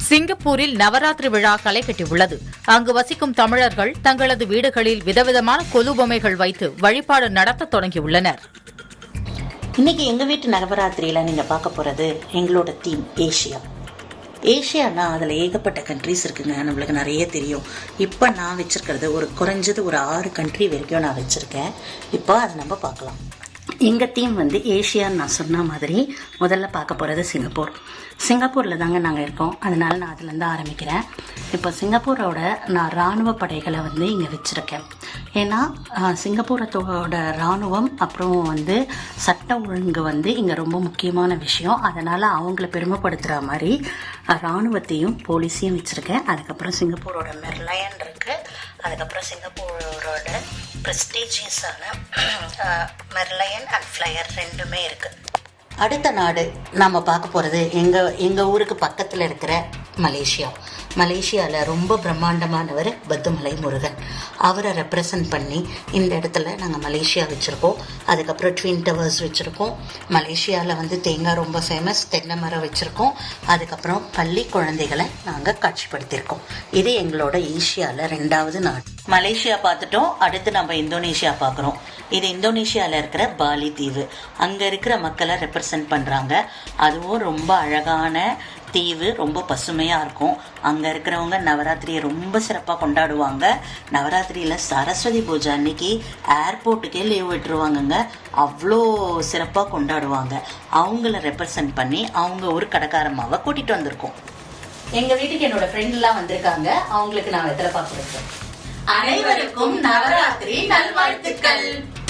சிங்கப்பூரில் நவராத்திரி விழா களை கட்டியுள்ளது அங்கு வசிக்கும் தமிழர்கள் தங்களது வீடுகளில் விதவிதமான கொலு பொம்மைகள் வைத்து வழிபாடு நடத்த தொடங்கியுள்ளனர் இன்னைக்கு எங்கள் வீட்டு நவராத்திரியில நீங்கள் பார்க்க போகிறது எங்களோட தீம் ஏஷியா ஏஷியானா அதில் ஏகப்பட்ட கண்ட்ரிஸ் இருக்குங்க நம்மளுக்கு நிறைய தெரியும் இப்போ நான் வச்சிருக்கிறது ஒரு குறைஞ்சது ஒரு ஆறு கண்ட்ரி வரைக்கும் நான் வச்சுருக்கேன் இப்போ அதை நம்ம பார்க்கலாம் எங்கள் தீம் வந்து ஏஷியான்னு நான் சொன்ன மாதிரி முதல்ல பார்க்க போகிறது சிங்கப்பூர் சிங்கப்பூரில் தாங்க நாங்கள் இருக்கோம் அதனால நான் அதுலேருந்து ஆரம்பிக்கிறேன் இப்போ சிங்கப்பூரோட நான் இராணுவ படைகளை வந்து இங்கே வச்சுருக்கேன் ஏன்னா ஆஹ், சிங்கப்பூரத்தோட இராணுவம் அப்புறம் வந்து சட்ட ஒழுங்கு வந்து இங்கே ரொம்ப முக்கியமான விஷயம் அதனால் அவங்கள பெருமைப்படுத்துகிற மாதிரி ஆஹ், இராணுவத்தையும் போலீஸையும் வச்சுருக்கேன் அதுக்கப்புறம் சிங்கப்பூரோட மெர்லயன் இருக்குது அதுக்கப்புறம் சிங்கப்பூரோட ப்ரெஸ்டீஜியஸான மெர்லயன் அண்ட் ஃப்ளையர் ரெண்டுமே இருக்குது அடுத்த நாடு நாம் பார்க்க போகிறது எங்கள் எங்கள் ஊருக்கு பக்கத்தில் இருக்கிற மலேசியா மலேசியாவில் ரொம்ப பிரம்மாண்டமானவர் பத்துமலை முருகன் அவரை ரெப்ரசன்ட் பண்ணி இந்த இடத்துல நாங்கள் மலேசியா வச்சுருக்கோம் அதுக்கப்புறம் ட்வின் டவர்ஸ் வச்சுருக்கோம் மலேசியாவில் வந்து தேங்காய் ரொம்ப ஃபேமஸ் தென்னை மரம் வச்சுருக்கோம் அதுக்கப்புறம் பள்ளி குழந்தைகளை நாங்கள் காட்சிப்படுத்தியிருக்கோம் இது எங்களோட ஏஷியாவில் ரெண்டாவது நாடு மலேசியா பார்த்துட்டோம் அடுத்து நம்ம இந்தோனேஷியா பார்க்குறோம் இது இந்தோனேஷியாவில் இருக்கிற பாலி தீவு அங்கே இருக்கிற மக்களை ரெப்ரசன்ட் பண்ணுறாங்க அதுவும் ரொம்ப அழகான தீவு ரொம்ப பசுமையாக இருக்கும் அங்கே இருக்கிறவங்க நவராத்திரியை ரொம்ப சிறப்பாக கொண்டாடுவாங்க நவராத்திரியில் சரஸ்வதி பூஜை அன்னைக்கு ஏர்போர்ட்டுக்கே லீவ் விட்டுருவாங்கங்க அவ்வளோ சிறப்பாக கொண்டாடுவாங்க அவங்கள ரெப்ரசன்ட் பண்ணி அவங்க ஒரு கடைக்காரமாவை கூட்டிகிட்டு வந்திருக்கோம் எங்கள் வீட்டுக்கு என்னோட ஃப்ரெண்ட்லாம் வந்திருக்காங்க அவங்களுக்கு நான் வெத்தலை பார்க்க அனைவருக்கும் நவராத்திரி நல்வாழ்த்துக்கள்